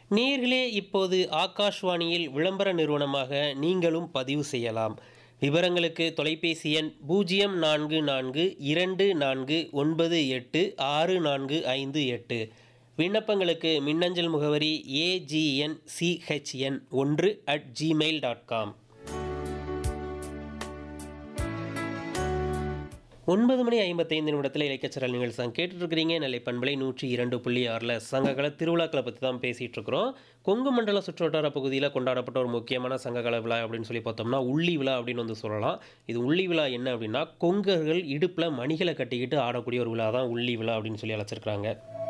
நேர்களே இப்போது ஆகாஷ்வாணியில் விளம்பர நிறுவனமாக நீங்களும் பதிவு செய்யலாம் விவரங்களுக்கு தொலைபேசி எண் பூஜ்ஜியம் நான்கு நான்கு இரண்டு நான்கு ஒன்பது எட்டு ஆறு நான்கு ஐந்து எட்டு விண்ணப்பங்களுக்கு மின்னஞ்சல் முகவரி ஏஜிஎன் சிஹெச்என் ஒன்று அட் ஜிமெயில் டாட் காம் ஒன்பது மணி ஐம்பத்தைந்து நிமிடத்தில் இலக்கியச்சரல் நிகழ்ச்சி தான் கேட்டுட்ருக்கிறீங்க நெல்லை பண்பலை நூற்றி இரண்டு புள்ளி ஆறில் சங்ககால திருவிழாக்களை பற்றி தான் பேசிகிட்டு இருக்கிறோம் கொங்கு மண்டல சுற்றுவட்டார பகுதியில் கொண்டாடப்பட்ட ஒரு முக்கியமான சங்ககால விழா அப்படின்னு சொல்லி பார்த்தோம்னா உள்ளி விழா அப்படின்னு வந்து சொல்லலாம் இது உள்ளி விழா என்ன அப்படின்னா கொங்கர்கள் இடுப்பில் மணிகளை கட்டிக்கிட்டு ஆடக்கூடிய ஒரு விழா தான் உள்ளி விழா அப்படின்னு சொல்லி அழைச்சிருக்கிறாங்க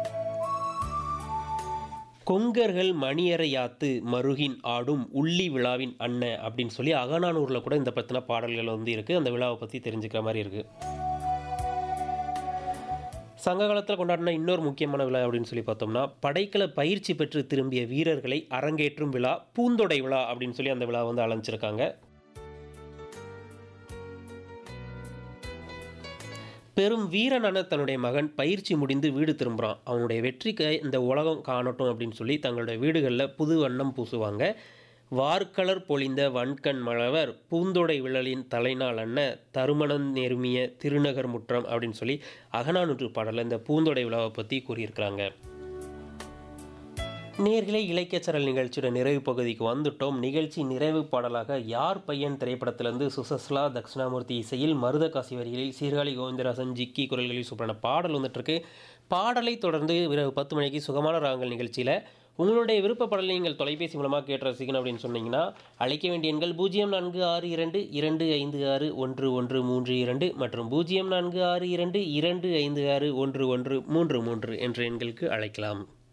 கொங்கர்கள் மணியரை யாத்து மருகின் ஆடும் உள்ளி விழாவின் அண்ணன் அப்படின்னு சொல்லி அகநானூரில் கூட இந்த பற்றின பாடல்கள் வந்து இருக்குது அந்த விழாவை பற்றி தெரிஞ்சுக்கிற மாதிரி இருக்குது சங்க காலத்தில் கொண்டாடின இன்னொரு முக்கியமான விழா அப்படின்னு சொல்லி பார்த்தோம்னா படைக்கல பயிற்சி பெற்று திரும்பிய வீரர்களை அரங்கேற்றும் விழா பூந்தொடை விழா அப்படின்னு சொல்லி அந்த விழா வந்து அலைஞ்சிருக்காங்க பெரும் வீரனான தன்னுடைய மகன் பயிற்சி முடிந்து வீடு திரும்புகிறான் அவனுடைய வெற்றிக்கு இந்த உலகம் காணட்டும் அப்படின்னு சொல்லி தங்களுடைய வீடுகளில் புது வண்ணம் பூசுவாங்க வார்கலர் பொழிந்த வன்கண் மழவர் பூந்தொடை விழலின் தலைநாள் அண்ண தருமணம் நெருமிய திருநகர் முற்றம் அப்படின்னு சொல்லி அகநானூற்று பாடலில் இந்த பூந்தொடை விழாவை பற்றி கூறியிருக்கிறாங்க நேர்களே இலக்கியச்சரல் நிகழ்ச்சியோட நிறைவு பகுதிக்கு வந்துட்டோம் நிகழ்ச்சி நிறைவு பாடலாக யார் பையன் திரைப்படத்திலிருந்து சுசஸ்லா தட்சிணாமூர்த்தி இசையில் மருத காசி வரிகளில் சீர்காழி கோவிந்தராசன் ஜிக்கி குரல்களில் சூப்பரான பாடல் வந்துட்டுருக்கு பாடலை தொடர்ந்து இரவு பத்து மணிக்கு சுகமான ராகங்கள் நிகழ்ச்சியில் உங்களுடைய விருப்ப பாடலை நீங்கள் தொலைபேசி மூலமாக கேட்டு ரசிக்கணும் அப்படின்னு சொன்னீங்கன்னா அழைக்க வேண்டிய எண்கள் பூஜ்ஜியம் நான்கு ஆறு இரண்டு இரண்டு ஐந்து ஆறு ஒன்று ஒன்று மூன்று இரண்டு மற்றும் பூஜ்ஜியம் நான்கு ஆறு இரண்டு இரண்டு ஐந்து ஆறு ஒன்று ஒன்று மூன்று மூன்று என்ற எண்களுக்கு அழைக்கலாம்